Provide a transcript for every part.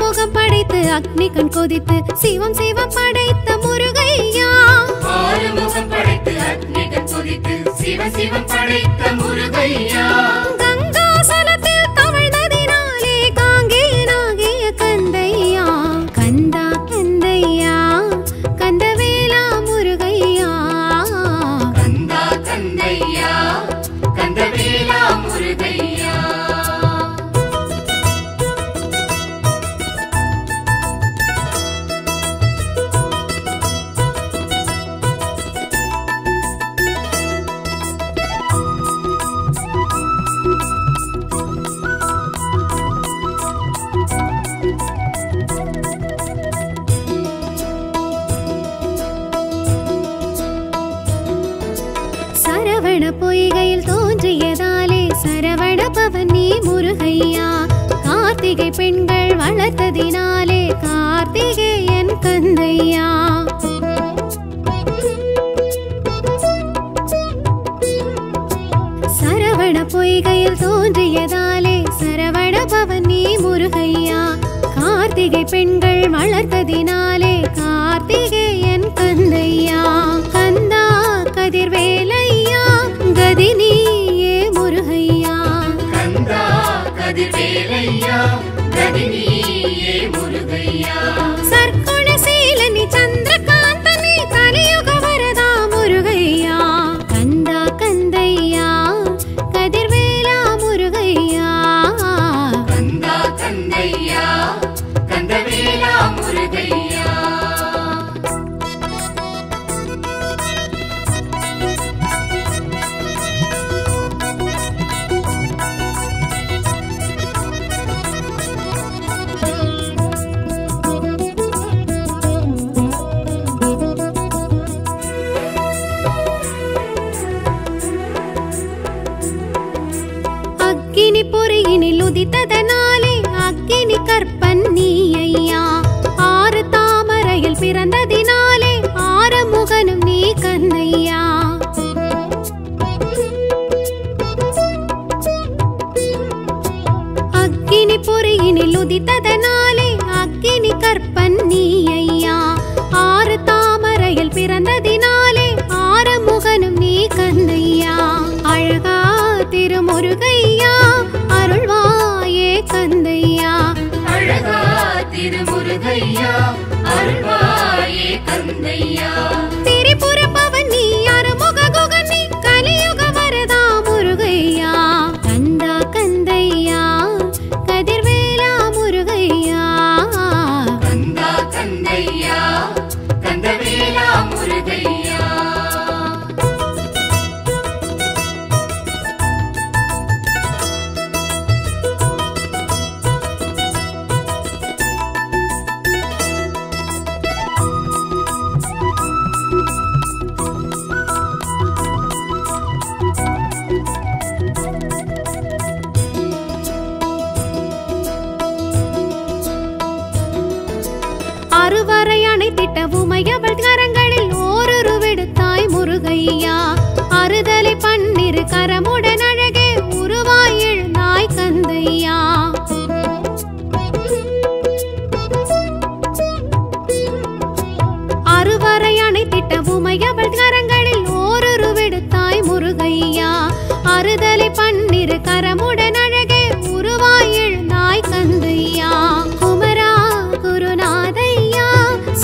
ஆறுமுகம் படைத்து அக்னி கண் கொதித்து சிவம் சிவம் படைத்த முருகையா ஆறுமுகம் படைத்து அக்னிகள் கொதித்து சிவ சிவம் படைத்த முருகையா கங்காசலத்தில் தவழ்ந்ததினாலே காங்கேயனாகிய கந்தையா கந்தா கந்தையா கந்தவேலா முருகையா கந்தா கந்தையா கந்தவேலா முருகையா சரவண பொய்கையில் தோன்றியதாலே சரவண பவன் நீ முருகையா கார்த்திகை பெண்கள் வளர்த்ததினாலே கார்த்திகேயன் கந்தையா சரவண பொய்கையில் தோன்றியதாலே சரவண பவன் நீ முருகையா கார்த்திகை பெண்கள் வளர்த்ததினாலே கார்த்திகேயன் கந்தையா கந்தா கதிர்வேலையா கதினியே முருகையா கந்தா கதிர்வேலையா கதினியே முருகையா சர்க்குணசீலனி சந்திரகாந்தனி கலியுக வரதா முருகையா கந்தா கந்தையா கதிர்வேலா முருகையா கந்தா கந்தையா கந்தவேலா முருகையா அக்கினி பொறியினில் உதித்ததனாலே அக்கினி கற்பன் நீ ஐயா ஆறு தாமரையில் பிறந்ததினாலே ஆறுமுகனும் நீ கந்தையா அக்கினி பொறியினில் உதித்ததனாலே அக்கினி கற்பன் நீ ஐயா ஆறு தாமரையில் பிறந்ததினாலே ஆறுமுகனும் நீ கந்தையா அழகா திருமுருகையா அருள்வாயே கந்தையா அழகா திருமுருகையா அருள்வாயே கந்தையா திரிபுர பவன் நீ அருமுக குகன் நீ கலியுக வரதா முருகையா கந்தா கந்தையா கதிர்வேலா முருகையா கந்தா கந்தையா கந்தவேலா முருகையா அறுவரை அணைத்திட்ட உமையவள் கரங்களில் ஓரொரு விடுத்தாய் முருகையா அறுதலை பன்னிரு கரமுடன் அழகே உருவாய் எழுந்தாய் கந்தையா அறுவரை அணைத்திட்ட உமையவள் கரங்களில் ஓரொரு விடுத்தாய் முருகையா அறுதலை பன்னிரு கரமுடன் அழகே உருவாய் எழுந்தாய் கந்தையா குமரா குருநாதையா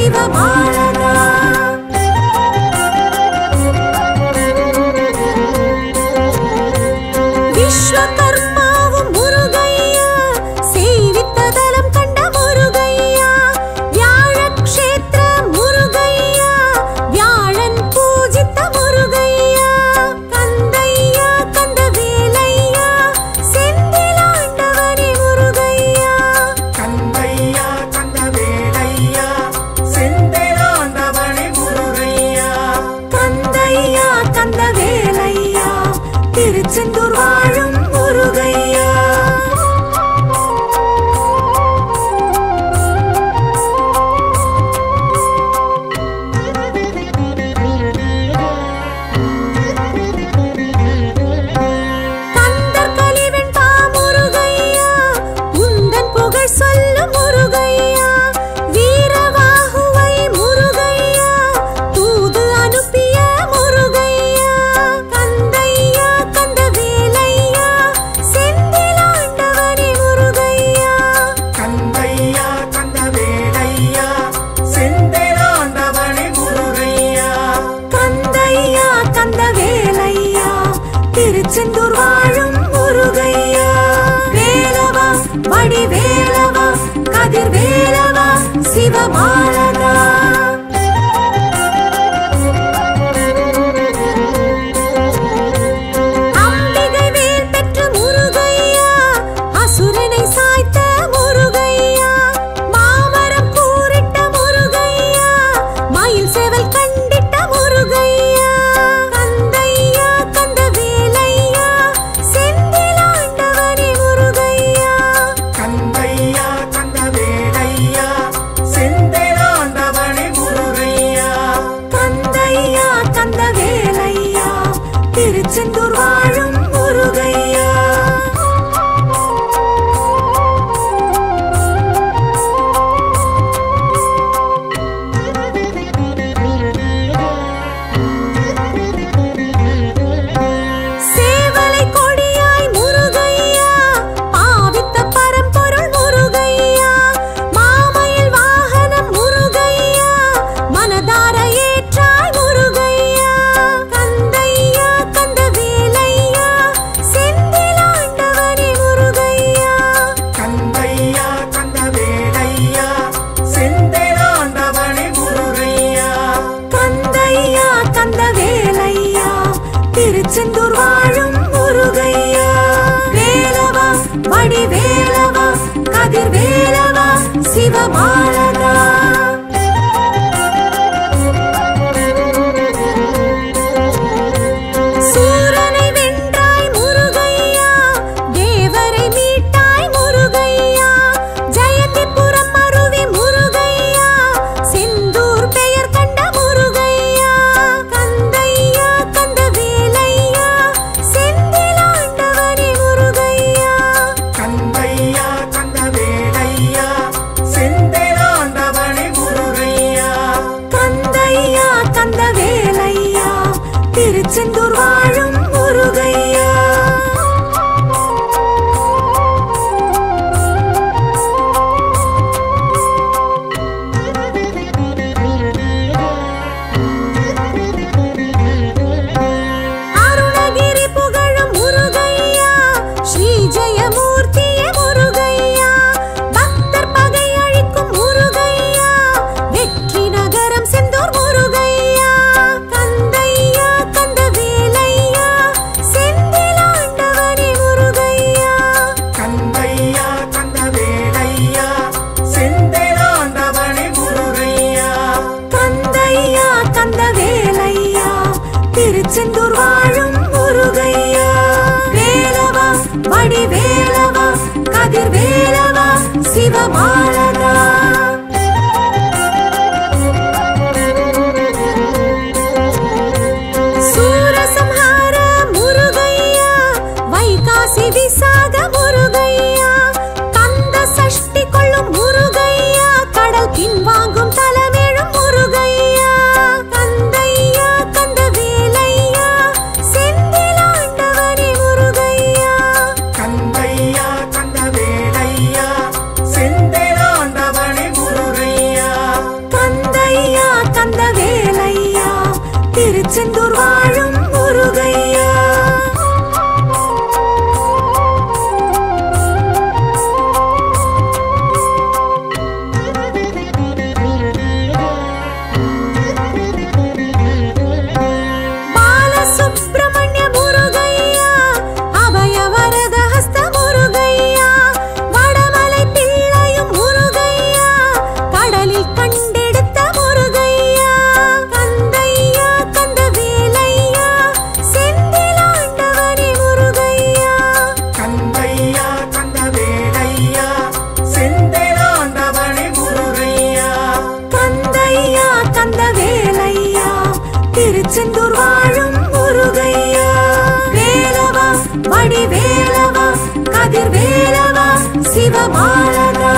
சிவபாலகா விஸ்வகர்மாவும் முருகையா சேவித்ததலம் கண்ட முருகையா வியாழக்ஷேத்திர முருகையா வியாழன் பூஜித்த முருகையா கந்தையா கந்தவேலையா செந்திலாண்டவனே முருகையா கந்தையா கந்தவேலையா செந்தேராண்டவனே முருகையா கந்தையா கந்தவேலையா திருச்செந்தூர் வாழும் முருகையா கந்தர் கலிவெண் பா முருகையா உந்தன் புகழ் சொல்லும் முருகையா வீரவாகுவை முருகையா தூது அனுப்பிய முருகையா கந்தையா கந்தவேலையா செந்திலாண்டவனே முருகையா கந்தையா கந்தவேலையா செந்தேராண்டவனே முருகையா கந்தையா கந்தவேலையா திருச்செந்தூர் வாழும் முருகையா வேலவா வடிவேலவா கதிர் வேலவா சிவபாலகா அம்பிகை வேல் பெற்ற முருகையா அசுரனை சாய்த்த முருகையா மாமரம் கூறிட்ட முருகையா மயில் செவல் கண்டிட்ட முருகையா கந்தையா கந்தவேலையா செந்திலாண்டவனே முருகையா கந்தையா கந்தவேலையா செந்தேராண்டவனே முருகையா கந்தையா கந்தவேலையா திருச்செந்தூர் வாழும் முருகையா சேவலை கொடியாய் முருகையா பாவித்த பரம்பொருள் முருகையா மாமயில் வாகனம் முருகையா மனதார ஏற்றாய் முருகையா கந்தையா கந்தவேலையா செந்திலாண்டவனே முருகையா கந்தையா கந்தவேலையா செந்தேராண்டவனே முருகையா கந்தையா கந்தவேலையா திருச்செந்தூர் வாழும் முருகையா வேலவா வடிவேலவா கதிர் வேலவா சிவபாலகா சூரனை வென்றாய் முருகையா தேவரை மீட்டாய் முருகையா ஜெயந்திபுரம் அருவி முருகையா செந்தூர் பெயர் கண்ட முருகையா கந்தையா கந்தவேலையா செந்திலாண்டவனே முருகையா கந்தையா கந்தவேலையா செந்தேராண்டவனே முருகையா கந்தையா கந்தவேலையா திருச்செந்தூர் வாழும் முருகையா அருணகிரி புகழும் முருகையா ஸ்ரீ ஜெயமூர்த்தியே முருகையா பக்தர் பகை அழிக்கும் முருகையா வெற்றி நகரம் செந்தூர் முருகையா கந்தையா கந்தவேலையா செந்திலாண்டவனே முருகையா கந்தையா கந்தவேலையா செந்தேராண்டவனே முருகையா கந்தையா கந்தவேலையா திருச்செந்தூர் வாழும் முருகையா வேலவா வடிவேலவா கதிர் வேலவா சிவபாலகா சூரசம்ஹார முருகையா வைகாசி விசாக முருகையா கந்த சஷ்டி கொள்ளும் முருகையா கடல் பின்வாங்கும் தலமேழும் முருகையா கந்தையா கந்தவேலையா செந்திலாண்டவனே முருகையா கந்தையா கந்தவேலையா செந்தேராண்டவனே முருகையா கந்த சிவபாலகா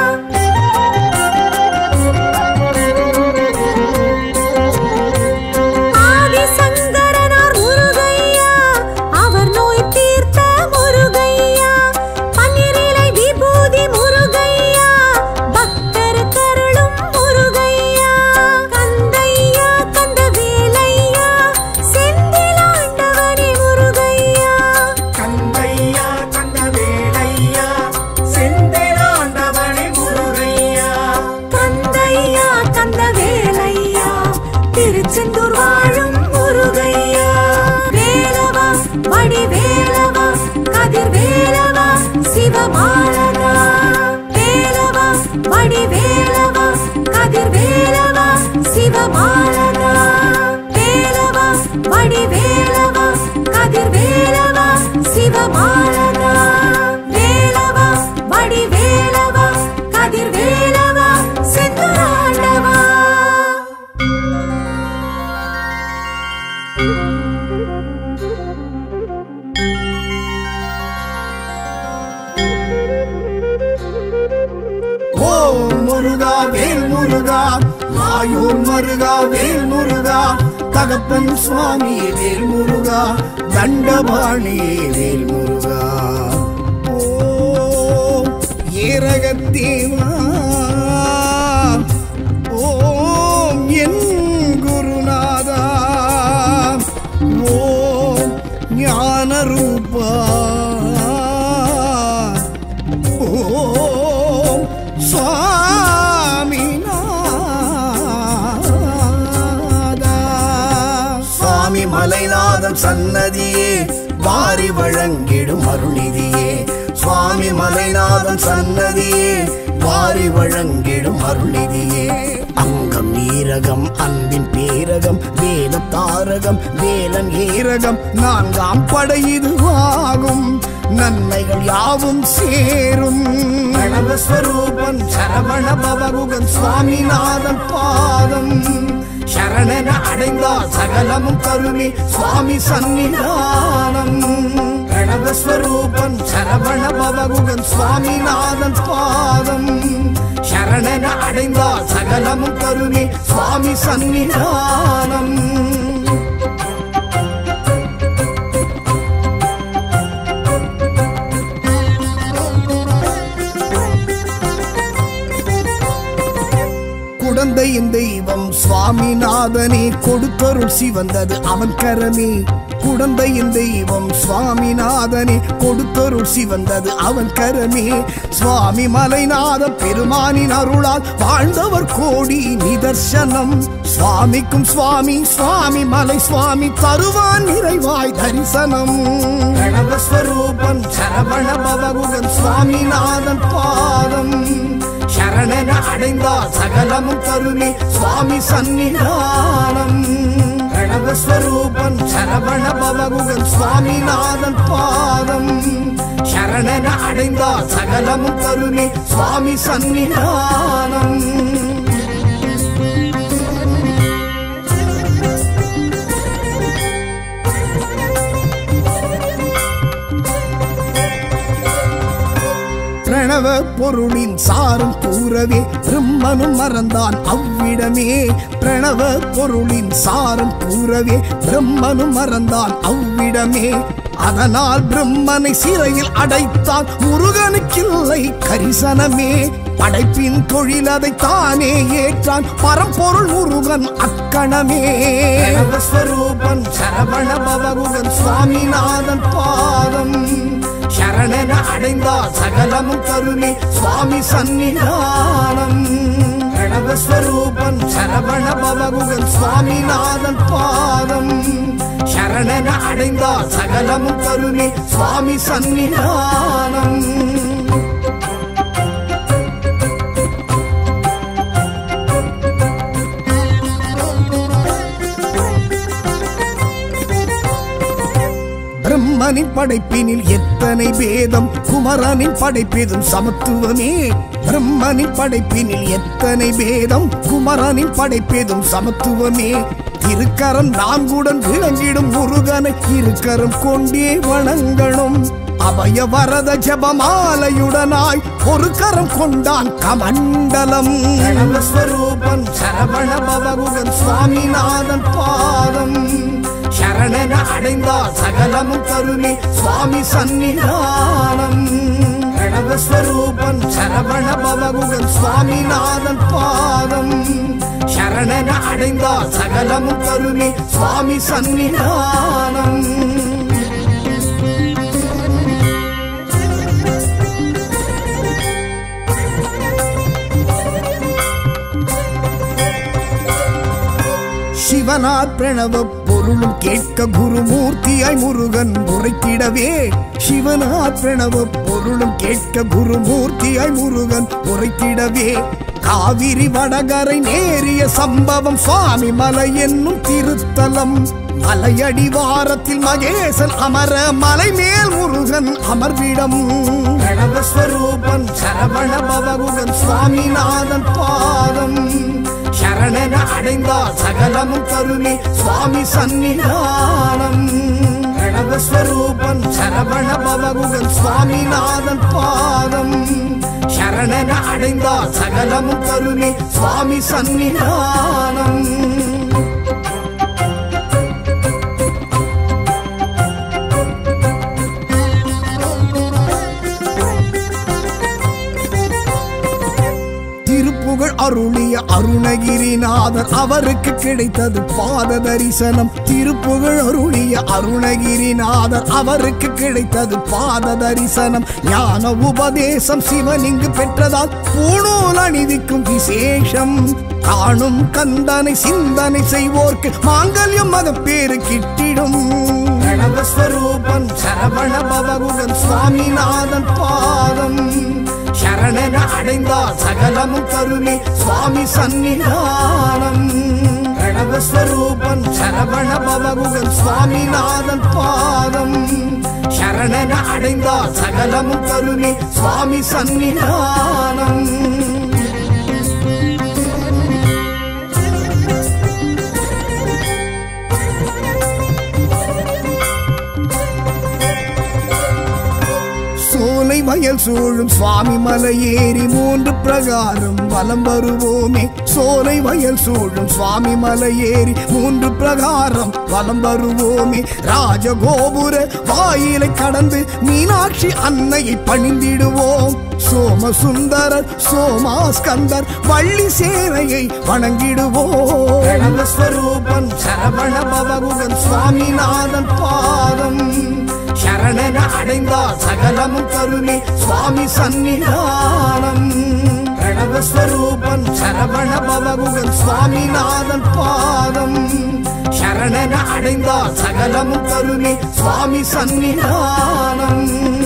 ஆதிசங்கரனார் முருகையா அவர் நோய் தீர்த்த முருகையா பன்னிரிலை விபூதி முருகையா பக்தர் கருளும் முருகையா கந்தையா கந்தவேலையா செந்திலாண்டவனே முருகையா கந்தையா கந்தவேலையா செந்திலாண்டவனே முருகையா கந்தையா கந்தவேலையா திருச்செந்தூர் வாழும் முருகையா வேலவா வடிவேலவா கதிர்வேலவா சிவபாலகா வேலவா வடிவேலவா கதிர்வேலவா சிவபாலகா வேலவா வடிவேலவா கதிர்வேலவா சிவபாலகா வேலவா வடிவேலவா கதிர்வேலவா செந்தூராண்டவா ஓ முருகா வேல் முருகா மாயூர் மருகா வேல் முருகா தகப்பன் சுவாமி வேல் முருகா தண்டபாணி வேல் முருகா ஓ ஏரகத்தேவா ஓம் என் குருநாதா ஓம் ஞான ரூபா ஓம் சுவாமிநாதா சுவாமி மலைநாதன் சன்னதியே வாரி வழங்கிடும் அருள்நிதியே சுவாமி மலைநாதன் சன்னதியே வாரி வழங்கிடும் அருள்நிதியே அங்கம் நீரகம் அன்பின் பேரகம் வேத தாரகம் வேலன் ஏரகம் நான்காம் படை இதுவாகும் நன்மைகள் யாவும் சேரும் கணவஸ்வரூபன் சரவண பவகுகன் சுவாமிநாதன் பாதம் சரணன அடைந்தால் சகலமும் கருமி சுவாமி சன்னிதானம் கணவஸ்வரூபன் சரவண பவகுகன் சுவாமிநாதன் பாதம் சரணன அடைந்தால் சகலமும் கருமி சுவாமி சன்னிதானம் குடந்தையின் தெய்வம் சுவாமிநாதனே கொடுத்தருள் சிவந்தது அவன் கரமே குடந்தையின் தெய்வம் சுவாமிநாதனே கொடுத்தருள் சிவந்தது அவன் கரமே சுவாமி மலைநாத பெருமானின் அருளால் வாழ்ந்தவர் கோடி நிதர்சனம் சுவாமிக்கும் சுவாமி சுவாமி மலை சுவாமி தருவான் நிறைவாய் தரிசனம் கணவஸ்வரூபன் சரவண பவகுகன் சுவாமிநாதன் பாதம் சரணன அடைந்தால் சகலமும் கருமி சுவாமி சன்னிதானம் கணவஸ்வரூபன் சரவண பவகுகன் சுவாமிநாதன் பாதம் சரணன அடைந்தால் சகலமும் கருமி சுவாமி சன்னிதானம் பிரணவ பொருளின் சாரம் கூறவே பிரம்மனும் மறந்தான் அவ்விடமே பிரணவ பொருளின் சாரம் கூறவே பிரம்மனும் மறந்தான் அவ்விடமே அதனால் பிரம்மனை சிறையில் அடைத்தான் முருகனுக்கில்லை கரிசனமே படைப்பின் தொழில் அதை தானே ஏற்றான் பரம்பொருள் முருகன் அக்கணமே ஸ்வரூபன் சரவண பவகுகன் சுவாமிநாதன் பாதம் சரணன அடைந்தால் சகலமும் கருணை சுவாமி சன்னிதானம் கணவஸ்வரூபன் சரவண பவகுகன் சுவாமிநாதன் பாதம் சரணன அடைந்தால் சகலமும் கருணை சுவாமி சன்னிதானம் பிரம்மனின் படைப்பினில் எத்தனை பேதம் குமரனின் படைப்பேதும் சமத்துவமே பிரம்மனின் படைப்பினில் எத்தனை பேதம் குமரனின் படைப்பேதும் சமத்துவமே திருக்கரம் நான்குடன் விளங்கிடும் முருகனை இருக்கரம் கொண்டே வணங்கணும் அபய வரத ஜபமாலையுடனாய் ஒரு கரம் கொண்டான் கமண்டலம் ஸ்வரூபன் சரவண பவகுகன் சுவாமிநாதன் பாதம் சரணன அடைந்தால் சகலமும் கருணை சுவாமி சன்னிதானம் பிரணவஸ்வரூபன் சரவண பவகுகன் சுவாமிநாதன் பாதம் சரணன அடைந்தால் சகலமும் கருணை சுவாமி சன்னிதானம் சிவனார் பிரணவ பொருளும் கேட்க குருமூர்த்தியாய் முருகன் உரைத்திடவே சிவனார் பிரணவ பொருளும் கேட்க குருமூர்த்தியாய் முருகன் உரைத்திடவே காவிரி வடகரை நேரிய சம்பவம் சுவாமி மலை என்னும் திருத்தலம் மலையடிவாரத்தில் மகேசன் அமர மலை மேல் முருகன் அமர்விடம் பிரணவஸ்வரூபன் சரவண பவகுகன் சுவாமிநாதன் பாதம் சரணன அடைந்தால் சகலமும் கருணை சுவாமி சன்னிதானம் பிரணவஸ்வரூபன் சரவண பவகுகன் சுவாமிநாதன் பாதம் சரணன அடைந்தால் சகலமும் கருணை சுவாமி சன்னிதானம் திருப்புகழ் அருளிய அருணகிரிநாதர் அவருக்கு கிடைத்தது பாத தரிசனம் திருப்புகழ் அருளிய அருணகிரிநாதர் அவருக்கு கிடைத்தது பாத தரிசனம் ஞான உபதேசம் சிவன் இங்கு பெற்றதால் பூணூல் அணிவிக்கும் விசேஷம் காணும் கந்தனை சிந்தனை செய்வோர்க்கு மாங்கல்யம் மகப்பேறு கிட்டிடும் பிரணவஸ்வரூபன் சரவண பவகுகன் சுவாமிநாதன் பாதம் சரணன அடைந்தால் சகலமும் கருணை சுவாமி சன்னிதானம் பிரணவஸ்வரூபன் சரவண பவகுகன் சுவாமிநாதன் பாதம் சரணன அடைந்தால் சகலமும் கருணை சுவாமி சன்னிதானம் சோலை வயல் சூழும் சுவாமி மலை ஏறி மூன்று பிரகாரம் வலம் வருவோமே சோலை வயல் சூழும் சுவாமி மலை ஏறி மூன்று பிரகாரம் வலம் வருவோமே ராஜகோபுர வாயிலை கடந்து மீனாட்சி அன்னையை பணிந்திடுவோம் சோமசுந்தரர் சோமாஸ்கந்தர் வள்ளி சேனையை வணங்கிடுவோம் ஸ்வரூபன் சரவண பவகுகன் சுவாமிநாதன் பாதம் சரணன அடைந்தால் சகலமும் கருணை சுவாமி சன்னிதானம் பிரணவஸ்வரூபன் சரவண பவகுகன் சுவாமிநாதன் பாதம் சரணன அடைந்தால் சகலமும் கருணை சுவாமி சன்னிதானம்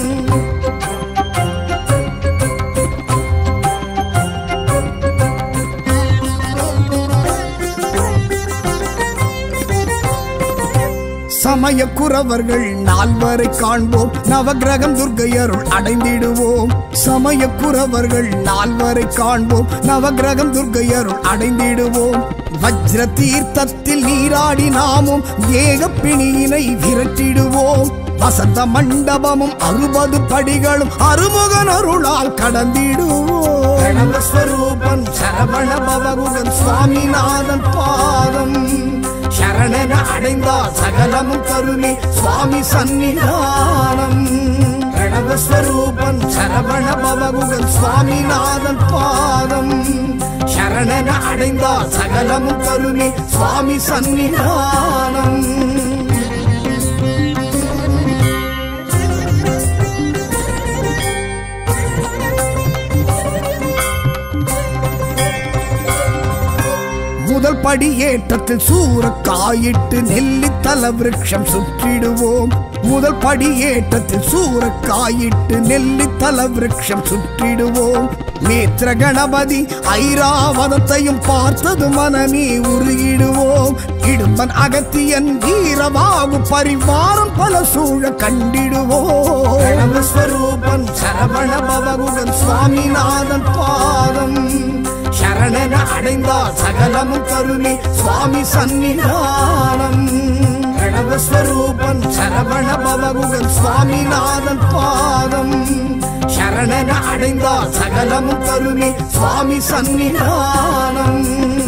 சமய குறவர்கள் நால்வரை காண்போம் நவகிரகம் துர்க்கையருள் அடைந்திடுவோம் சமய குறவர்கள் நால்வரை காண்போம் நவகிரகம் துர்க்கையருள் அடைந்திடுவோம் வஜ்ர தீர்த்தத்தில் நீராடி நாமும் ஏக பிணியினை விரட்டிடுவோம் வசந்த மண்டபமும் அறுபது படிகளும் அருமுகன் அருளால் கடந்திடுவோம் பிரணவஸ்வரூபன் சரவண பவகுகன் சுவாமிநாதன் பாதம் சரணன அடைந்தால் சகலமும் கருணை சுவாமி சன்னிதானம் பிரணவஸ்வரூபன் சரவண பவகுகன் சுவாமிநாதன் பாதம் சரணன அடைந்தால் சகலமும் கருணை சுவாமி சன்னிதானம் முதல் படி ஏற்றத்தில் சூறக்காயிட்டு நெல்லித்தல விருட்சம் சுற்றிடுவோம் முதல் படி ஏற்றத்தில் சூறக்காயிட்டு நெல்லித்தல விருட்சம் சுற்றிடுவோம் நேத்திர கணபதி ஐராவதத்தையும் பார்த்தது மனநீ உருகிடுவோம் இடும்பன் அகத்தியன் வீரவாகு பரிவாரம் பல சூழ கண்டிடுவோம் ஸ்வரூபன் சரவண பவகுகன் சுவாமிநாதன் பாதம் சரணன அடைந்தால் சகலமும் கருணை சுவாமி சன்னிதானம் கடவஸ்வரூபன் சரவண பவகுகன் சுவாமிநாதன் பாதம் சரணன அடைந்தால் சகலமும் கருணை சுவாமி சன்னிதானம்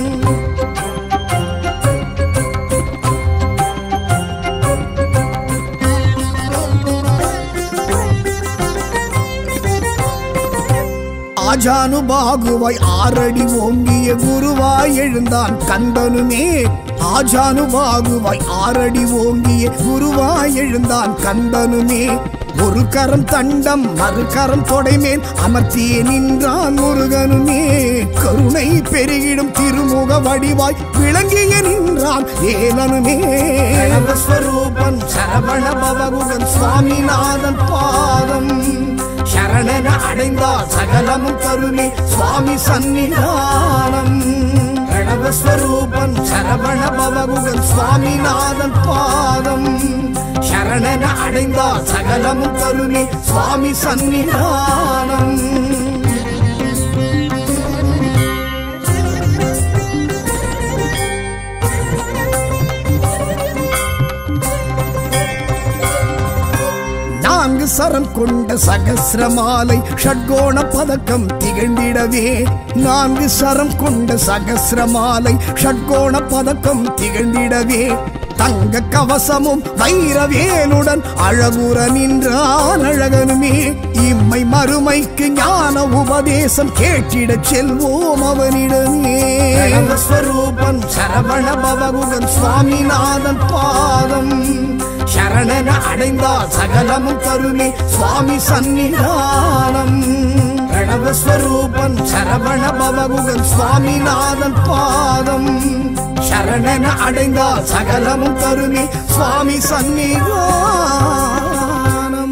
ஆஜானுபாகுவாய் ஆறடி ஓங்கிய குருவாய் எழுந்தான் கந்தனுமே ஆஜானுபாகுவாய் ஆறடி ஓங்கிய குருவாய் எழுந்தான் கந்தனுமே ஒரு கரம் தண்டம் மறுகரம் தொடைமேல் அமர்த்தியே நின்றான் முருகனுமே கருணை பெருகிடும் திருமுக வடிவாய் விளங்கிய நின்றான் ஏலனுமே ஸ்வரூபன் சரவண பவகுகன் சுவாமிநாதன் பாதம் சரணன அடைந்தால் சகலமும் கருணை சுவாமி சன்னிதானம் கடவஸ்வரூபன் சரவண பவகுகன் சுவாமிநாதன் பாதம் சரணன அடைந்தால் சகலமும் கருணை சுவாமி சன்னிதானம் நான்கு சரம் கொண்ட சகசிர மாலை ஷட்கோண பதக்கம் திகழ்ந்திடவே நான்கு சரம் கொண்ட சகசிர மாலை ஷட்கோண பதக்கம் திகழ்ந்திடவே தங்க கவசமும் வைரவேலுடன் அழகுற நின்றான் அழகனுமே இம்மை மறுமைக்கு ஞான உபதேசம் கேட்டிடச் செல்வோம் அவனிடமே ஸ்வரூபன் சரவண பவகுகன் சுவாமிநாதன் பாதம் சரணன அடைந்தால் சகலமும் கருணை சுவாமி சன்னிதானம் கடவஸ்வரூபன் சரவண பவகுகன் சுவாமிநாதன் பாதம் சரணன அடைந்தால் சகலமும் கருணை சுவாமி சன்னிதானம்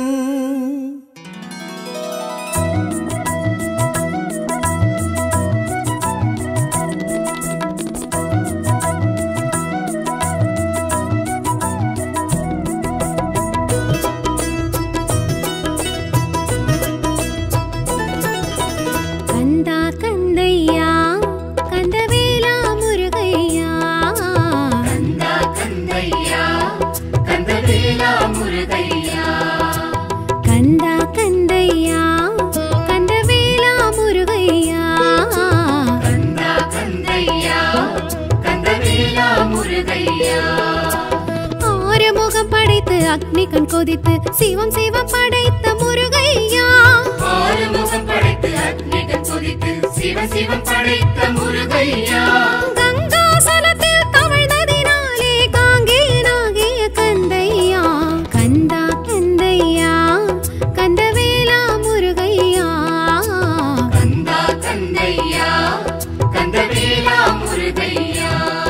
கந்தா கந்தையா கந்தவேலா முருகையா கந்தா கந்தையா கந்தவேலா முருகையா கந்தா கந்தையா கந்தவேலா முருகையா கந்தா கந்தையா கந்தவேலா முருகையா ஆறுமுகம் படைத்து அக்னி கண் கொதித்து சிவம் சிவம் படைத்த முருகையா ஆறுமுகம் படைத்து அக்னிகள் கொதித்து சிவ சிவம் படைத்த முருகையா கங்காசலத்தில் தவழ்ந்ததினாலே காங்கேயனாகிய கந்தையா கந்தா கந்தையா கந்தவேலா முருகையா கந்தா கந்தையா கந்தவேலா முருகையா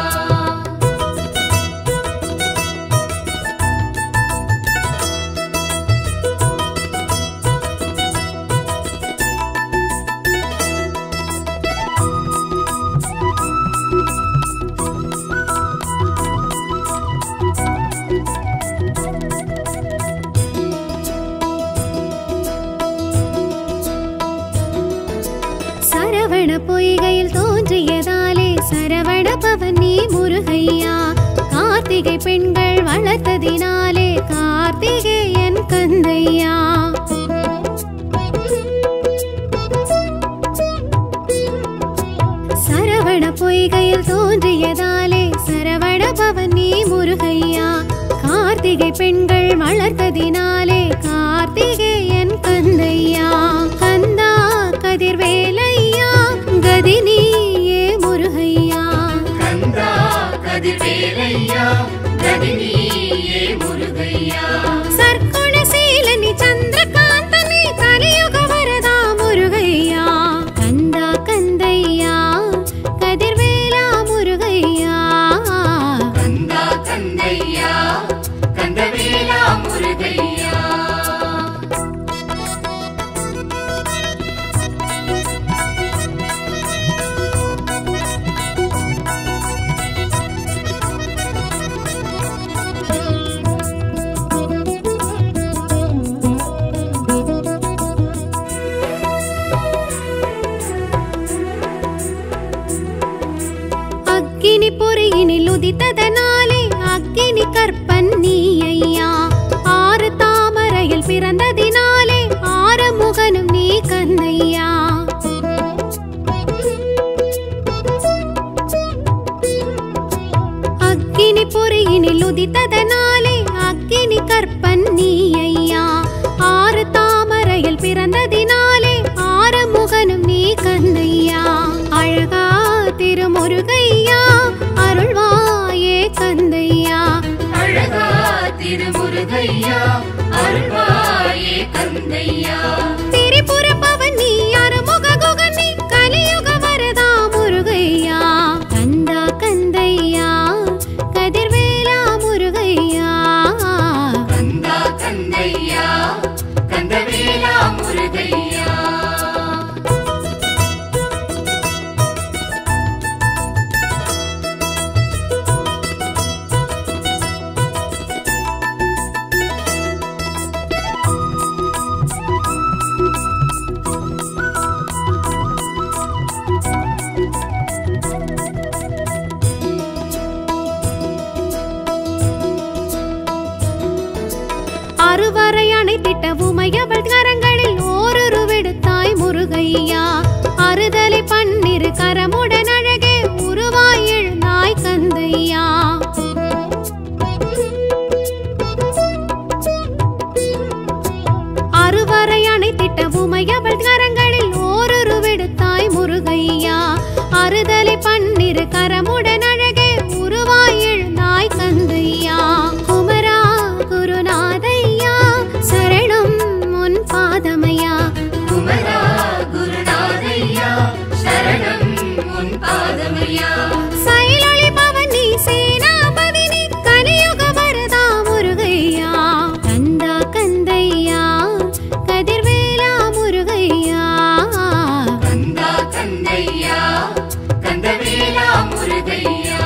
சரவண பொய்கையில் தோன்றியதாலே சரவண பவனி முருகையா கார்த்திகை பெண்கள் வளர்த்ததினாலே கார்த்திகேயன் கந்தையா சரவண பொய்கையில் தோன்றியதாலே சரவண பவனி முருகையா கார்த்திகை பெண்கள் வளர்த்ததினாலே கார்த்திகேயன் கந்தையா கந்தா கதிர்வேலையா கதினியே முருகையா கந்தா கதிர்வேலையா கதினியே முருகையா சர்க்குணசீலனி சந்திரகாந்தனி கலியுக வரதா முருகையா கந்தா கந்தையா கதிர்வேலா முருகையா கந்தா கந்தையா கந்தவேலா முருகையா அக்கினி பொறியினில் உதித்ததனாலே அக்கினி கற்ப உதித்ததனாலே அக்கினி கற்பன் நீ ஐயா ஆறு தாமரையில் பிறந்ததினாலே ஆறுமுகனும் நீ கந்தையா அழகா திருமுருகையா அருள்வாயே கந்தையா அழகா திருமுருகையா அருள்வாயே கந்தையா திரிபுர பவன் நீ அருமுக குகன் நீ கலியுக வரதா முருகையா கந்தா கந்தையா கதிர்வேலா முருகையா கந்தா கந்தையா கந்தவேலா முருகையா அறுவரை அணைத்திட்ட உமையவள் கரங்களில் ஓரொரு விடுத்தாய் முருகையா அறுதலை பன்னிரு கரமுடன் அழகே உருவாய் எழுந்தாய் கந்தையா அறுவரை அணைத்திட்ட உமையவள் கரங்களில் ஓரொரு விடுத்தாய் முருகையா அறுதலை பன்னிரு கரமுடன் அழகே உருவாய் எழுந்தாய் கந்தையா குமரா குருநாதையா சரணம் உன் பாதமையா குமரா குருநாதையா சரணம் உன் பாதமையா சைலொளி பவனி சேனாபதி நீ கலியுக வரதா முருகையா கந்தா கந்தையா கதிர்வேலா முருகையா கந்தா கந்தையா கந்தவேலா முருகையா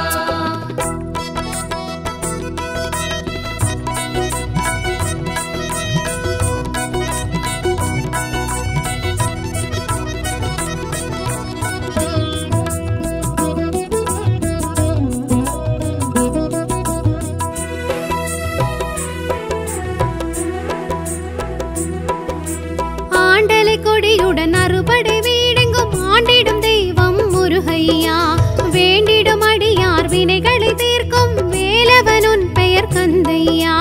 ஆண்டலை கொடியுடன் அறுபடை வீடெங்கும் ஆண்டிடும் தெய்வம் முருகையா வேண்டிடும் அடியார் வினைகளை தீர்க்கும் வேலவனுன் பெயர் கந்தையா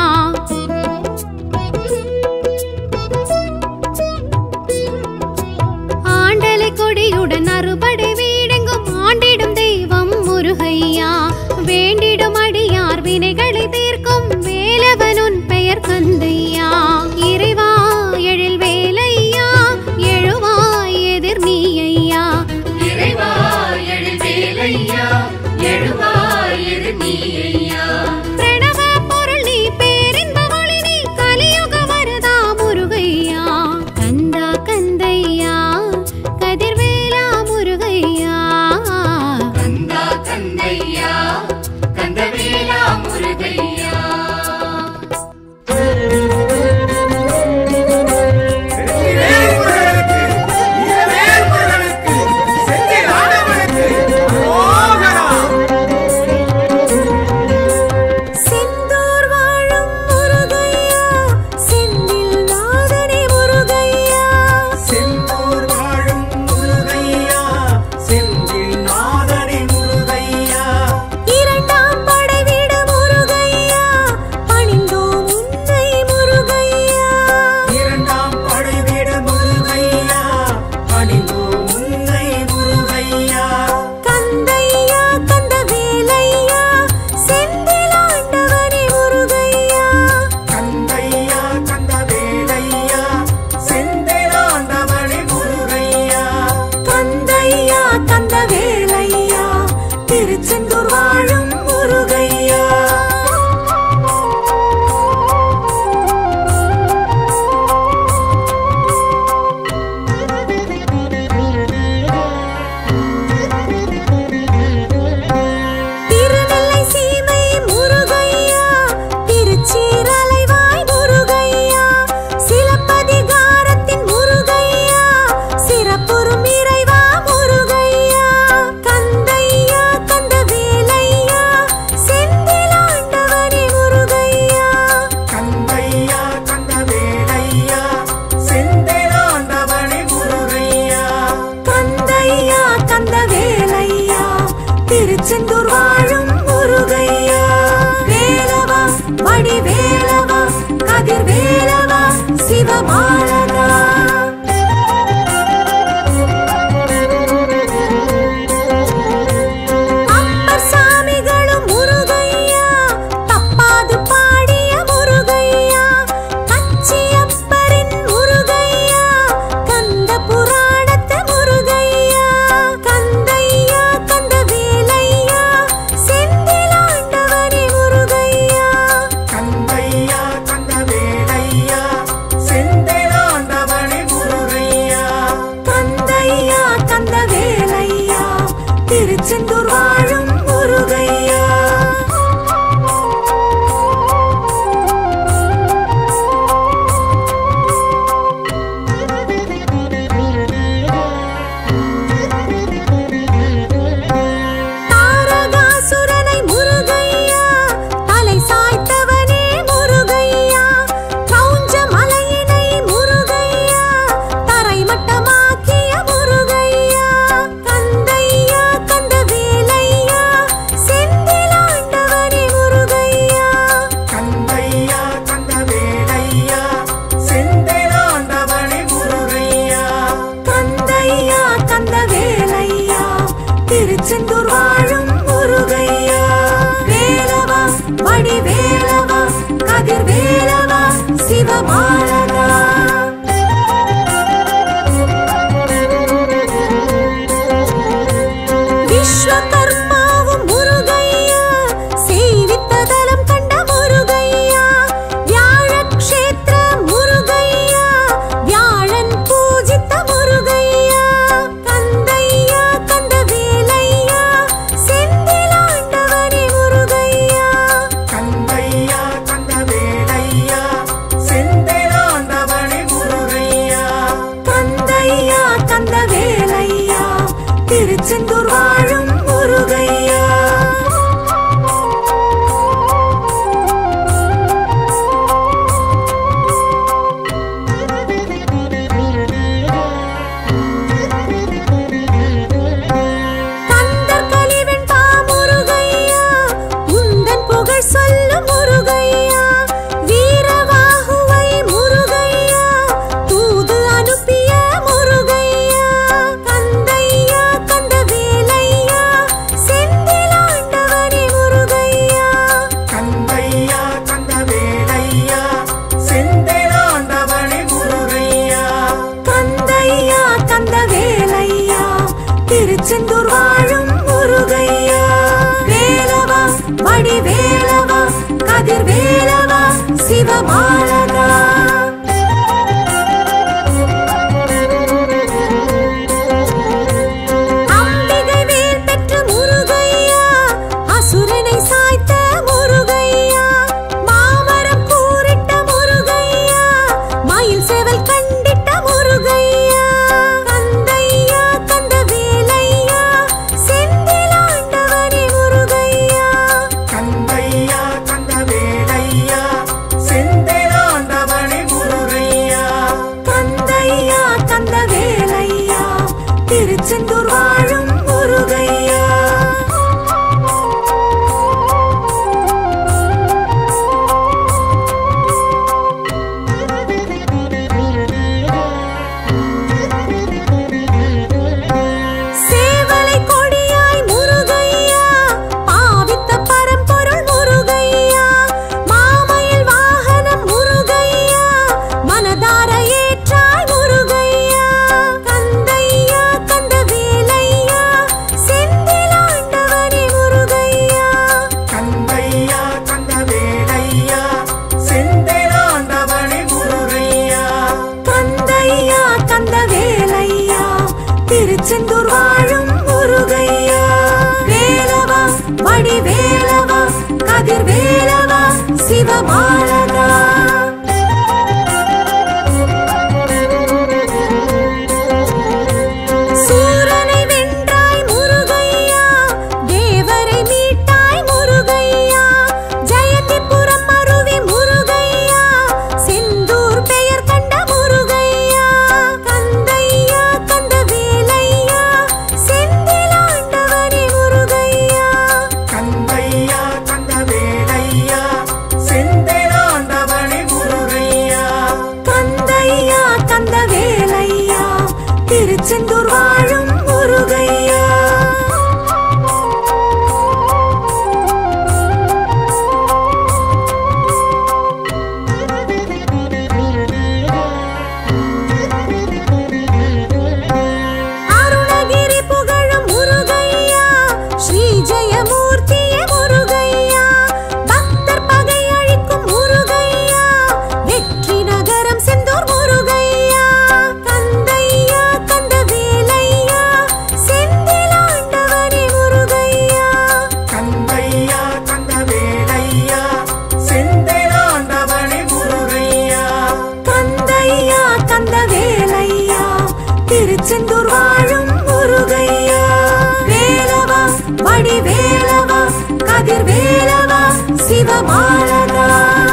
ஆண்டலை கொடியுடன் அறுபடை வீடெங்கும் ஆண்டிடும் தெய்வம் முருகையா வேண்டிடும் அடியார் வினைகளை தீர்க்கும் வேலவனுன் பெயர் கந்தையா இறைவா எழில் வேலையா எழுவாய் எதிர் நீ ஐயா இறைவா எழுவேலையா எழுவாய் எது நீ ஐயா பிரணவ பொருள் நீ பேரின்ப ஒளி நீ கலியுக வரதா முருகையா கந்தா கந்தையா கதிர்வேலா முருகையா கந்தா கந்தையா கந்தவேலா முருகையா செந்தூர் வாழும் முருகையா செந்தில் நாதனே முருகையா செந்தூர் வாழும் முருகையா செந்தில் நாதனே முருகையா இரண்டாம் படை வீடு முருகையா பணிந்தோம் உன்னை முருகையா இரண்டாம் படை வீடு முருகையா பணிந்தோ உன்னை முருகையா கந்தையா கந்த வேலையா செந்தில் ஆண்டவனே முருகையா கந்தையா கந்த வேலையா செந்திலாண்டவனே முருகையா கந்தையா கந்த வேலையா திருச்செந்தூர் வாழும் முருகையா திருநெல்லை சீமை முருகையா திருச்சீரலைவாய் முருகையா சிலப்பதிகாரத்தின் முருகையா சிறப்புறும் இறைவா முருகையா கந்தையா கந்த வேலையா செந்திலாண்டவனே முருகையா கந்தையா கந்த வேலையா செந்திலாண்டவனே முருகையா கந்தையா கந்த வேலையா திருச்செந்தூர் வாழும் முருகையா வேல் திருச்செந்தூர் வாழும் முருகையா தாரகாசுரனை முருகையா தலை சாய்த்தவனே முருகையா கவுஞ்ச மலையினை முருகையா தரைமட்டமாக்கிய முருகையா கந்தையா கந்த வேலையா செந்திலாண்டவனே முருகையா கந்தையா கந்தவேலையா செந்திலாண்டவனே முருகையா கந்தையா கந்த வேலையா திருச்செந்தூர் வாழும் முருகையா வேலவா வடி வேலவா கதிர் வேலவா சிவபாலகா விஸ்வகர்மாவும் முருகையா சேவித்ததலம் கண்ட முருகையா வியாழக்ஷேத்திர முருகையா வியாழன் பூஜித்த முருகையா கந்தையா கந்த வேலையா செந்திலாண்டவனே முருகையா கந்தையா கந்தவேலையா செந்திலாண்டவனே முருகையா கந்தையா கந்த வேலையா திருச்செந்தூர் வாழும் முருகையா கந்தர் கலிவன் பா முருகையா உந்தன் புகழ் சொல்லும் முருகையா வீரவாகுவை முருகையா தூது அனுப்பிய முருகையா கந்தையா கந்த வேலையா செந்திலாண்டவனே முருகையா கந்தையா கந்தவேலையா செந்திலாண்டவனே முருகையா கந்தையா கந்த வேலையா திருச்செந்தூர் வாழும் முருகையா வேலவா வடி வேலவா கதிர் வேலவா சிவபாலகா அம்பிகை வேல் பெற்ற முருகையா அசுரனை சாய்த்த முருகையா மாமரம் கூறிட்ட முருகையா மயில் சேவல் கண்டிட்ட முருகையா கந்தையா கந்த வேலையா செந்திலாண்டவனே முருகையா கந்தையா கந்தவேலையா செந்திலாண்டவனே வடிவேலவா கதிர்வேலவா சிவபாலகா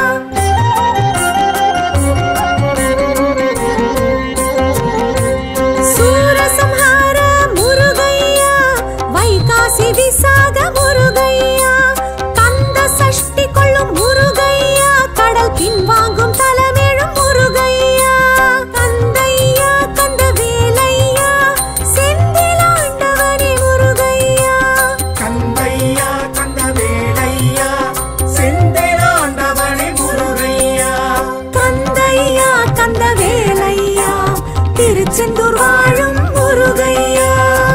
சூரசம்ஹார முருகையா வைகாசி விசாக முருகையா கந்த சஷ்டி கொள்ளும் முருகையா கடல் பின்வாங்கும் தலமேழும் முருகையா கந்தையா கந்த வேலையா செந்திலாண்டவனே முருகையா கந்தையா கந்தவேலையா செந்திலாண்டவனே முருகையா கந்தையா கந்த வேலையா திருச்செந்தூர் வாழும் முருகையா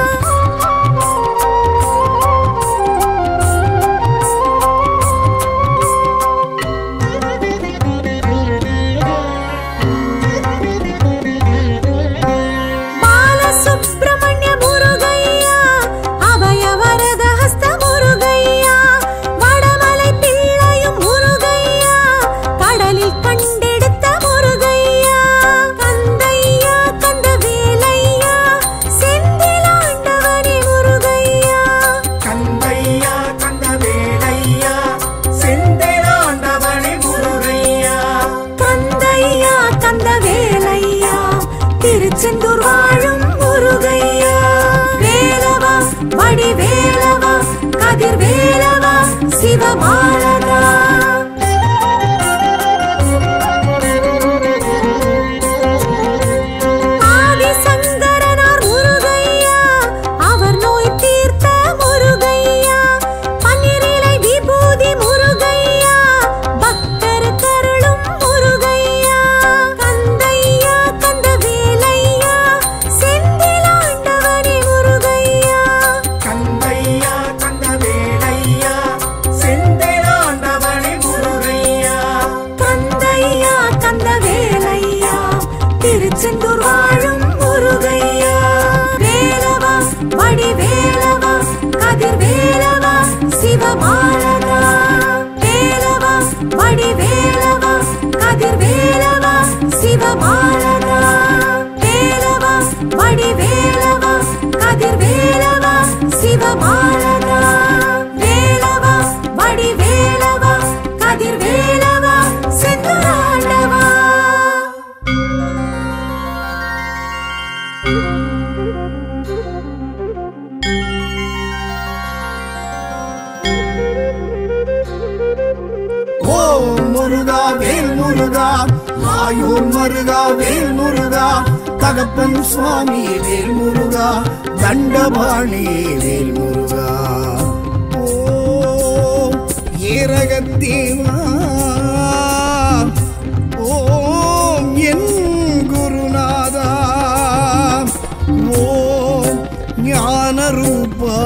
பாலசுப்ரமணிய முருகையா அபயவரத ஹஸ்த முருகையா வடமலை பிள்ளையும் முருகையா கடலில் கண்டெடுத்த முருகையா கந்தையா கந்த வேலையா செந்திலாண்டவனே முருகையா கந்தையா கந்தவேலையா செந்திலாண்டவனே முருகையா கந்தையா கந்த வேலையா திருச்செந்தூர் வாழும் முருகையா வேலவா வடிவேலவா கதிர்வேலவா சிவபாலகா ஆதிசங்கரனார் முருகையா அவர் நோய் தீர்த்த முருகையா பன்னிரிலை விபூதி முருகையா பக்தர் கருளும் முருகையா கந்தையா கந்த வேலையா செந்திலாண்டவனே முருகையா கந்தையா கந்தவேலையா செந்திலாண்டவனே முருகையா கந்தையா கந்த வேலையா திருச்செந்தூர் வாழும் முருகையா வேலவா வடிவேலவா கதிர்வேலவா சிவபாலகா வேலவா வடிவேலவா கதிர்வேலவா சிவபாலகா வேலவா வடிவேலவா கதிர்வேலவா சிவபாலகா வேலவா வடிவேலவா கதிர்வேலவா செந்தூராண்டவா ஓ முருகா வேல் முருகா ஆயூர் மருகா வேல் முருகா தகப்பன் சுவாமி வேல் முருகா தண்டபாணி வேல் முருகா ஓ ஏரகத்தேவா ஓம் என் குருநாதா ஓம் ஞான ரூபா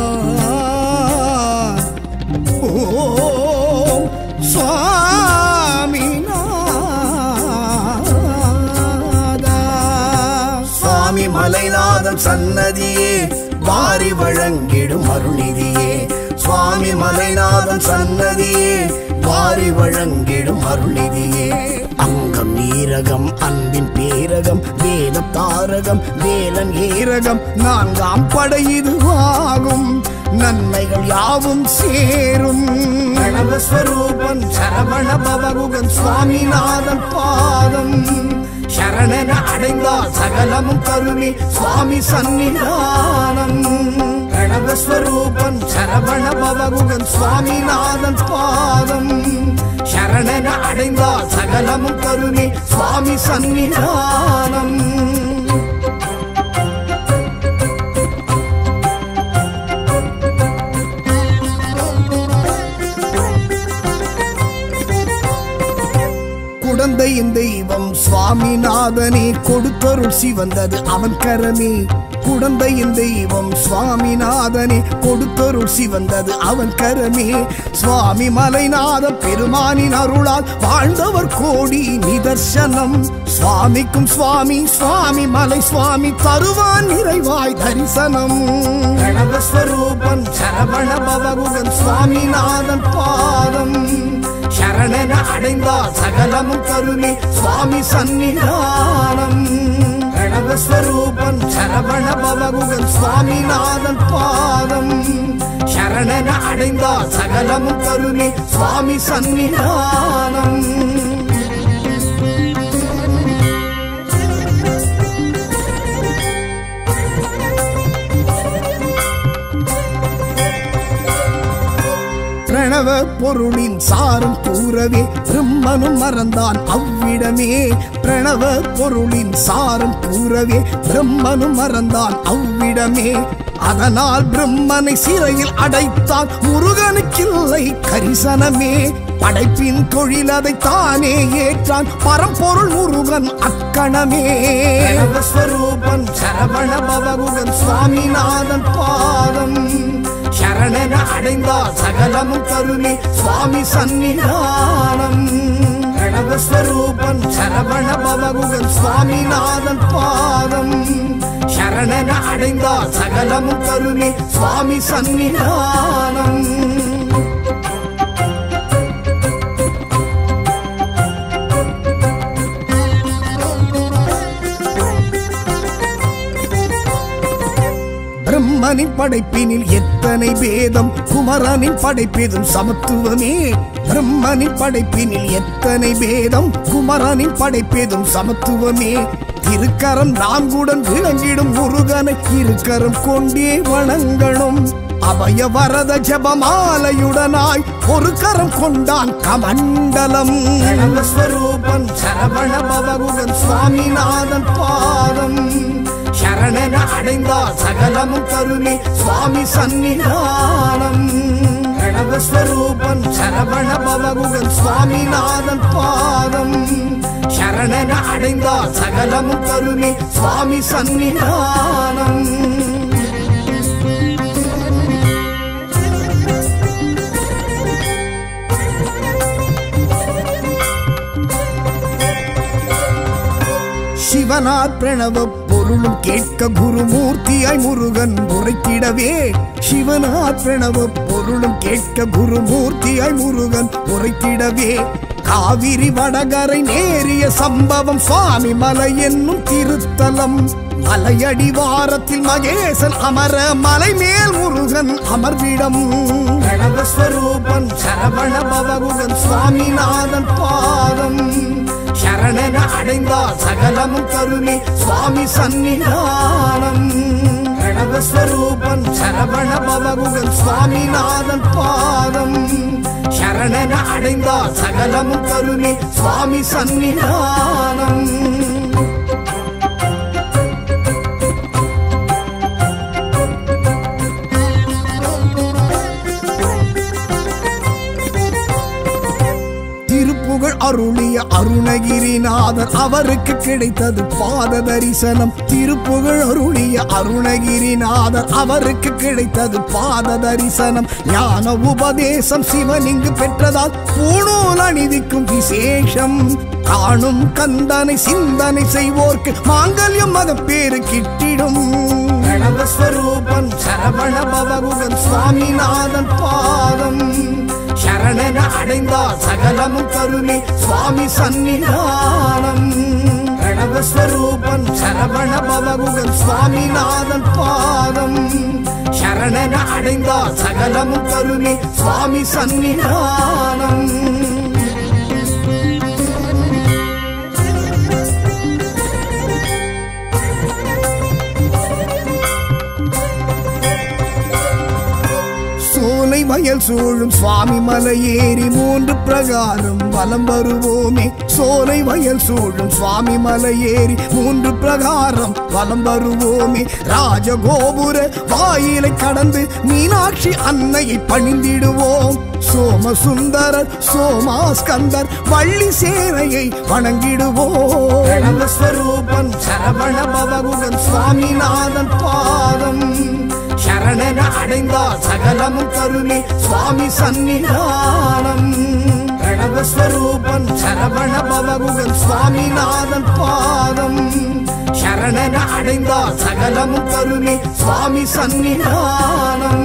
ஓம் சுவாமிநாதா சுவாமி மலைநாதன் சன்னதியே வாரி வழங்கிடும் அருள்நிதியே சுவாமி மலைநாதன் சன்னதியே வாரி வழங்கிடும் அருள்நிதியே அங்கம் நீரகம் அன்பின் பேரகம் வேத தாரகம் வேலன் ஏரகம் நான்காம் படை இதுவாகும் நன்மைகள் யாவும் சேரும் கணவஸ்வரூபன் சரவண பவகுகன் சுவாமிநாதன் பாதம் சரணன அடைந்தால் சகலமும் கருணி சுவாமி சந்நிதானம் கணவஸ்வரூபன் சரவண பவகுகன் சுவாமிநாதன் பாதம் சரணன அடைந்தால் சகலமும் கருணி சுவாமி சந்நிதானம் குடந்தையின் தெய்வம் சுவாமிநாதனே கொடுத்தருள் சிவந்தது அவன் கரமே குடந்தையின் தெய்வம் சுவாமிநாதனே கொடுத்தருள் சிவந்தது அவன் கரமே சுவாமி மலைநாத பெருமானின் அருளால் வாழ்ந்தவர் கோடி நிதர்சனம் சுவாமிக்கும் சுவாமி சுவாமி மலை சுவாமி தருவான் நிறைவாய் தரிசனம் கணவஸ்வரூபன் சரவண பவகுகன் சுவாமிநாதன் பாதம் சரணன அடைந்தால் சகலமும் கருணி சுவாமி சந்நிதானம் கணவஸ்வரூபன் சரவண பவகுகன் சுவாமிநாதன் பாதம் சரணன அடைந்தால் சகலமும் தருமே சுவாமி சன்னிதானம் பிரணவ பொருளின் சாரம் கூறவே பிரம்மனும் மறந்தான் அவ்விடமே பிரணவ பொருளின் சாரம் கூறவே பிரம்மனும் மறந்தான் அவ்விடமே அதனால் பிரம்மனை சிறையில் அடைத்தான் முருகனுக்கில்லை கரிசனமே படைப்பின் தொழில் அதை தானே ஏற்றான் பரம்பொருள் முருகன் அக்கணமே ஸ்வரூபன் சரவண பவகுகன் சுவாமிநாதன் பாதம் சரணன அடைந்தால் சகலமும் தருமே சுவாமி சன்னிதானம் பிரணவஸ்வரூபன் சரவண பவகுகன் சுவாமிநாதன் பாதம் சரணன அடைந்தால் சகலமும் தருமே சுவாமி சன்னிதானம் பிரம்மனின் படைப்பினில் எத்தனை பேதம் குமரனின் படைப்பேதும் சமத்துவமே பிரம்மனின் படைப்பினில் எத்தனை பேதம் குமரனின் படைப்பேதும் சமத்துவமே திருக்கரம் நான்குடன் விளங்கிடும் முருகனை இருக்கரம் கொண்டே வணங்கணும் அபய வரத ஜபமாலையுடனாய் ஒரு கரம் கொண்டான் கமண்டலம் ஸ்வரூபன் சரவண பவகுகன் சுவாமிநாதன் பாதம் சரணன அடைந்தால் சகலமும் கருணை சுவாமி சன்னிதானம் பிரணவஸ்வரூபன் சரவண பவகுகன் சுவாமிநாதன் பாதம் சரணன அடைந்தால் சகலமும் கருணை சுவாமி சன்னிதானம் சிவனார் பிரணவ பொருளும் கேட்க குருமூர்த்தியாய் முருகன் உரைத்திடவே சிவனார் பிரணவ பொருளும் கேட்க குருமூர்த்தியாய் முருகன் உரைத்திடவே காவிரி வடகரை நேரிய சம்பவம் சுவாமி மலை என்னும் திருத்தலம் மலையடிவாரத்தில் மகேசன் அமர மலை மேல் முருகன் அமர்விடம் பிரணவஸ்வரூபன் சரவண பவகுகன் சுவாமிநாதன் பாதம் சரணன அடைந்தால் சகலமும் கருணை சுவாமி சன்னிதானம் பிரணவஸ்வரூபன் சரவண பவகுகன் சுவாமிநாதன் பாதம் சரணன அடைந்தால் சகலமும் கருணை சுவாமி சன்னிதானம் திருப்புகழ் அருளிய அருணகிரிநாதர் அவருக்கு கிடைத்தது பாத தரிசனம் திருப்புகழ் அருளிய அருணகிரிநாதர் அவருக்கு கிடைத்தது பாத தரிசனம் ஞான உபதேசம் சிவன் இங்கு பெற்றதால் பூணூல் அணிவிக்கும் விசேஷம் காணும் கந்தனை சிந்தனை செய்வோர்க்கு மாங்கல்யம் மகப்பேறு கிட்டிடும் பிரணவஸ்வரூபன் சரவண பவகுகன் சுவாமிநாதன் பாதம் சரணன அடைந்தால் சகலமும் கருணை சுவாமி சன்னிதானம் பிரணவஸ்வரூபன் சரவண பவகுகன் சுவாமிநாதன் பாதம் சரணன அடைந்தால் சகலமும் கருணை சுவாமி சன்னிதானம் சோலை வயல் சூழும் சுவாமி மலை ஏறி மூன்று பிரகாரம் வலம் வருவோமே சோலை வயல் சூழும் சுவாமி மலை ஏறி மூன்று பிரகாரம் வலம் வருவோமே ராஜகோபுர வாயிலை கடந்து மீனாட்சி அன்னையை பணிந்திடுவோம் சோமசுந்தரர் சோமாஸ்கந்தர் வள்ளி சேனையை வணங்கிடுவோம் ஸ்வரூபன் சரவண பவகுகன் சுவாமிநாதன் பாதம் சரணன அடைந்தால் சகலமும் கருணை சுவாமி சன்னிதானம் பிரணவஸ்வரூபன் சரவண பவகுகன் சுவாமிநாதன் பாதம் சரணன அடைந்தால் சகலமும் கருணை சுவாமி சன்னிதானம்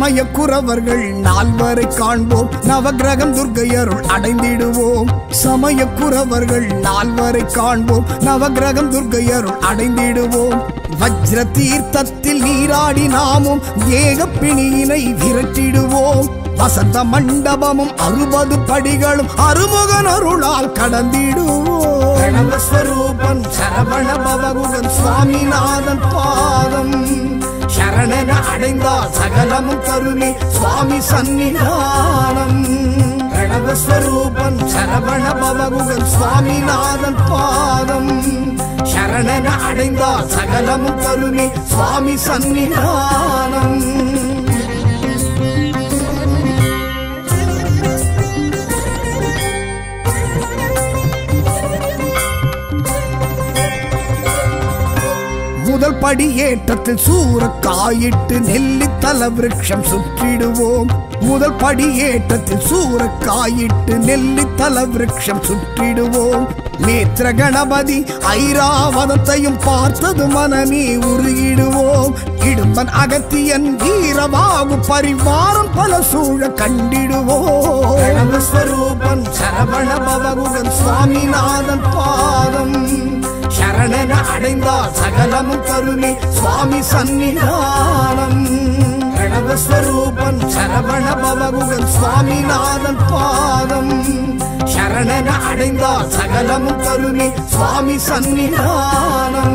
சமய குறவர்கள் நால்வரை காண்போம் நவகிரகம் துர்க்கையருள் அடைந்திடுவோம் சமய குறவர்கள் நால்வரை காண்போம் நவகிரகம் துர்க்கையருள் அடைந்திடுவோம் வஜ்ர தீர்த்தத்தில் நீராடி நாமும் ஏக பிணியினை விரட்டிடுவோம் வசந்த மண்டபமும் அறுபது படிகளும் அருமுகன் அருளால் கடந்திடுவோம் பிரணவஸ்வரூபன் சரவண பவகுகன் சுவாமிநாதன் பாதம் சரணன அடைந்தால் சகலமும் கருணி சுவாமி சன்னிதானம் பிரணவஸ்வரூபன் சரவண பவகுகன் சுவாமிநாதன் பாதம் சரணன அடைந்தால் சகலமும் கருணி சுவாமி சன்னிதானம் முதல் படி ஏற்றத்தில் சூறக்காயிட்டு நெல்லித்தல விருட்சம் சுற்றிடுவோம் முதல் படி ஏற்றத்தில் சூறக்காயிட்டு நெல்லித்தல விருட்சம் சுற்றிடுவோம் நேத்திர கணபதி ஐராவதத்தையும் பார்த்தது மனமே உருகிடுவோம் இடும்பன் அகத்தியன் வீரவாகு பரிவாரம் பல சூழ கண்டிடுவோம் பிரணவஸ்வரூபன் சரவண பவகுகன் சுவாமிநாதன் பாதம் சரணன அடைந்தால் சகலமும் கருணி சுவாமி சன்னிதானம் பிரணவஸ்வரூபன் சரவண பவகுகன் சுவாமிநாதன் பாதம் சரணன அடைந்தால் சகலமும் கருணி சுவாமி சன்னிதானம்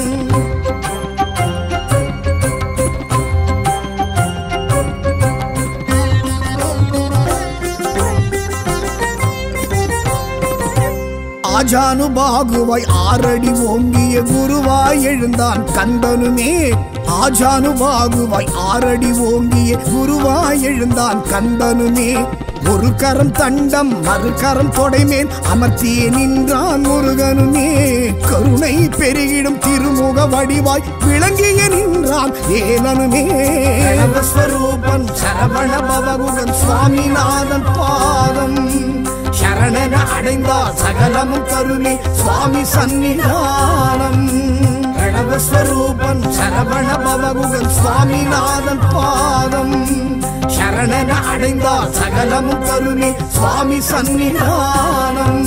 ஆஜானுபாகுவாய் ஆறடி ஓங்கிய குருவாய் எழுந்தான் கந்தனுமே ஆஜானுபாகுவாய் ஆறடி ஓங்கிய குருவாய் எழுந்தான் கந்தனுமே ஒரு கரம் தண்டம் மறு கரம் தொடைமேல் அமர்த்தியே நின்றான் முருகனுமே கருணை பெருகிடும் திருமுக வடிவாய் விளங்கிய நின்றான் ஏலனுமே பிரணவஸ்வரூபன் சரவண பவகுகன் சுவாமிநாதன் பாதம் சரணன அடைந்தால் சகலமும் கருணி சுவாமி சன்னிதானம் பிரணவஸ்வரூபன் சரவண பவகுகன் சுவாமிநாதன் பாதம் சரணன அடைந்தால் சகலமும் கருணி சுவாமி சன்னிதானம்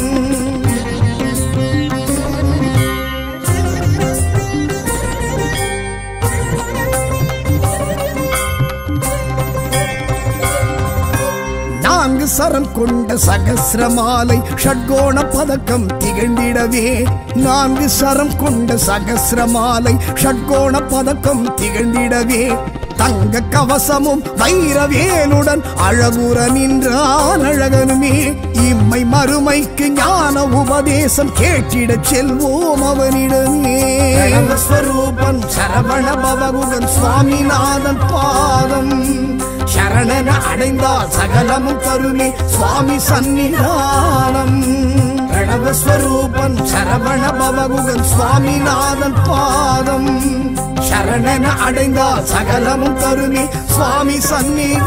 நான்கு சரம் கொண்ட சகசிரமாலை ஷட்கோண பதக்கம் திகழ்ந்திடவே நான்கு சரம் கொண்ட சகசிரமாலை ஷட்கோண பதக்கம் திகழ்ந்திடவே தங்க கவசமும் வைரவேலுடன் அழகுற நின்றான் அழகனுமே இம்மை மறுமைக்கு ஞான உபதேசம் கேட்டிடச் செல்வோம் அவனிடமே பிரணவஸ்வரூபன் சரவண பவகுகன் சுவாமிநாதன் பாதம் சரணன அடைந்தால் சகலமும் கருணி சுவாமி சன்னிதானம் பிரணவஸ்வரூபன் சரவண பவகுகன் சுவாமிநாதன் பாதம் சரணன அடைந்தால் சகலமும் கருணி சுவாமி சன்னிதானம்